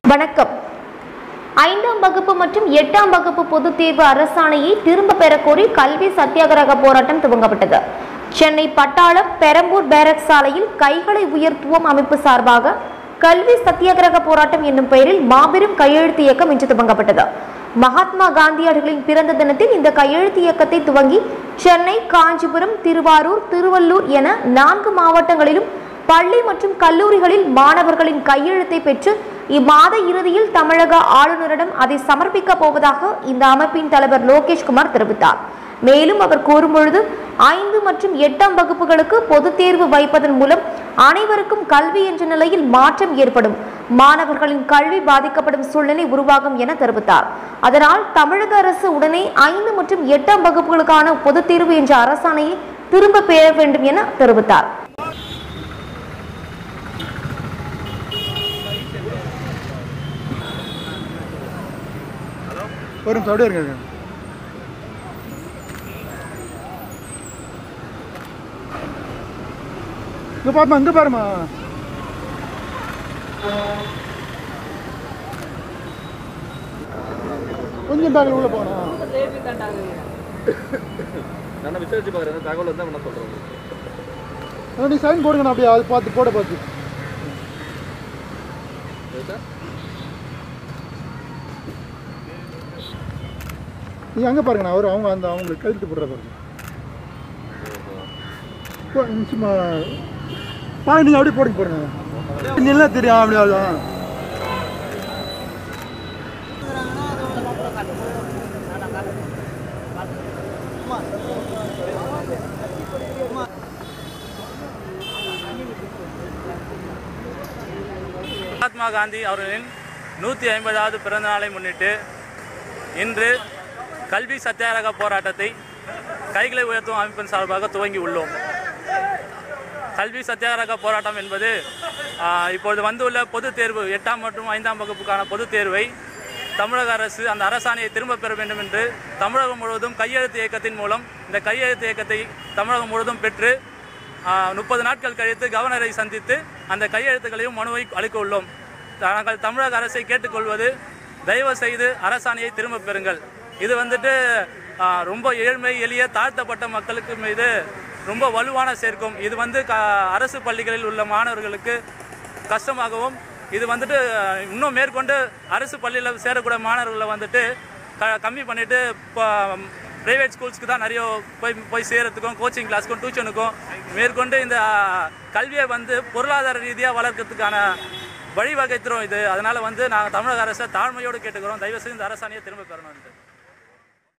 வணக்கம் ஐந்தாம் வகுப்பு மற்றும் எட்டாம் வகுப்பு பொதுத் தேர்வு அரசாணையை திரும்ப பெறக்கோரி கல்வி சத்தியாகிரக போராட்டம் துவங்கப்பட்டது சென்னை பட்டாளம் பெரம்பூர் பேரக் சாலையில் கைகளை உயர்த்துவோம் அமைப்பு சார்பாக கல்வி சத்தியாகிரக போராட்டம் என்னும் பெயரில் மாபெரும் கையெழுத்து இயக்கம் இன்று துவங்கப்பட்டது மகாத்மா காந்தியடிகளின் பிறந்த தினத்தில் இந்த கையெழுத்து இயக்கத்தை துவங்கி சென்னை காஞ்சிபுரம் திருவாரூர் திருவள்ளூர் என நான்கு மாவட்டங்களிலும் பள்ளி மற்றும் கல்லூரிகளில் மாணவர்களின் கையெழுத்தை பெற்று இம்மாத இறுதியில் தமிழக ஆளுநரிடம் அதை சமர்ப்பிக்க போவதாக இந்த அமைப்பின் தலைவர் லோகேஷ்குமார் தெரிவித்தார் மேலும் அவர் கூறும்பொழுது ஐந்து மற்றும் எட்டாம் வகுப்புகளுக்கு பொதுத் தேர்வு வைப்பதன் மூலம் அனைவருக்கும் கல்வி என்ற நிலையில் மாற்றம் ஏற்படும் மாணவர்களின் கல்வி பாதிக்கப்படும் சூழ்நிலை உருவாகும் என தெரிவித்தார் அதனால் தமிழக அரசு உடனே ஐந்து மற்றும் எட்டாம் வகுப்புகளுக்கான பொதுத் தேர்வு என்ற அரசாணையை திரும்ப பெற வேண்டும் என தெரிவித்தார் ஒரு நிமிஷம் அப்படியே இருங்க இருங்க. இங்க பாருமா இங்க பாருமா கொஞ்சம் பேக்கில் உள்ள போகணும் நான் விசாரிச்சு பார்க்குறேன் தகவல் வந்து நான் சொல்கிறேன் அதான் நீ சைன் போடுங்க நான் அப்படியே அது பார்த்து போட பார்த்து நீ அங்கே பாருங்க நான் அவர் அவங்க அந்த அவங்களுக்கு கழுத்து போடுற பாருங்க போ, சும்மா பாருங்க நீங்கள் அப்படியே போடுங்க பாருங்க நீ எல்லாம் தெரியும் அப்படியே அவ்வளோதான் மகாத்மா காந்தி அவர்களின் நூற்றி ஐம்பதாவது பிறந்த நாளை முன்னிட்டு இன்று கல்வி சத்தியாகிரக போராட்டத்தை கைகளை உயர்த்தும் அமைப்பின் சார்பாக துவங்கி உள்ளோம் கல்வி சத்தியாகிரக போராட்டம் என்பது ஆஹ், இப்பொழுது வந்துள்ள பொதுத் தேர்வு எட்டாம் மற்றும் ஐந்தாம் வகுப்புக்கான பொதுத் தேர்வை தமிழக அரசு அந்த அரசாணையை திரும்பப் பெற வேண்டும் என்று தமிழகம் முழுவதும் கையெழுத்து இயக்கத்தின் மூலம் இந்த கையெழுத்து இயக்கத்தை தமிழகம் முழுவதும் பெற்று முப்பது நாட்கள் கழித்து கவர்னரை சந்தித்து அந்த கையெழுத்துக்களையும் மனுவை அளிக்க உள்ளோம் நாங்கள் தமிழக அரசை கேட்டுக்கொள்வது தயவு செய்து அரசாணையை திரும்பப் பெறுங்கள் இது வந்துட்டு ஆ, ரொம்ப ஏழ்மை எளிய தாழ்த்தப்பட்ட மக்களுக்கு மீது ரொம்ப வலுவான சேர்க்கும் இது வந்து க அரசு பள்ளிகளில் உள்ள மாணவர்களுக்கு கஷ்டமாகவும் இது வந்துட்டு அஹ், இன்னும் மேற்கொண்டு அரசு பள்ளியில் சேரக்கூடிய மாணவர்களை வந்துட்டு க கம்மி பண்ணிட்டு இப்போ ப்ரைவேட் ஸ்கூல்ஸ்க்கு தான் நிறைய போய் போய் சேரத்துக்கும் கோச்சிங் கிளாஸ்க்கும் டியூஷனுக்கும் மேற்கொண்டு இந்த அஹ், கல்வியை வந்து பொருளாதார ரீதியாக வளர்க்கறதுக்கான வழிவகை தரும் இது அதனால வந்து நாங்கள் தமிழக அரசை தாழ்மையோடு கேட்டுக்கிறோம் தயவு செய்து இந்த அரசாணையை திரும்ப பெறணும்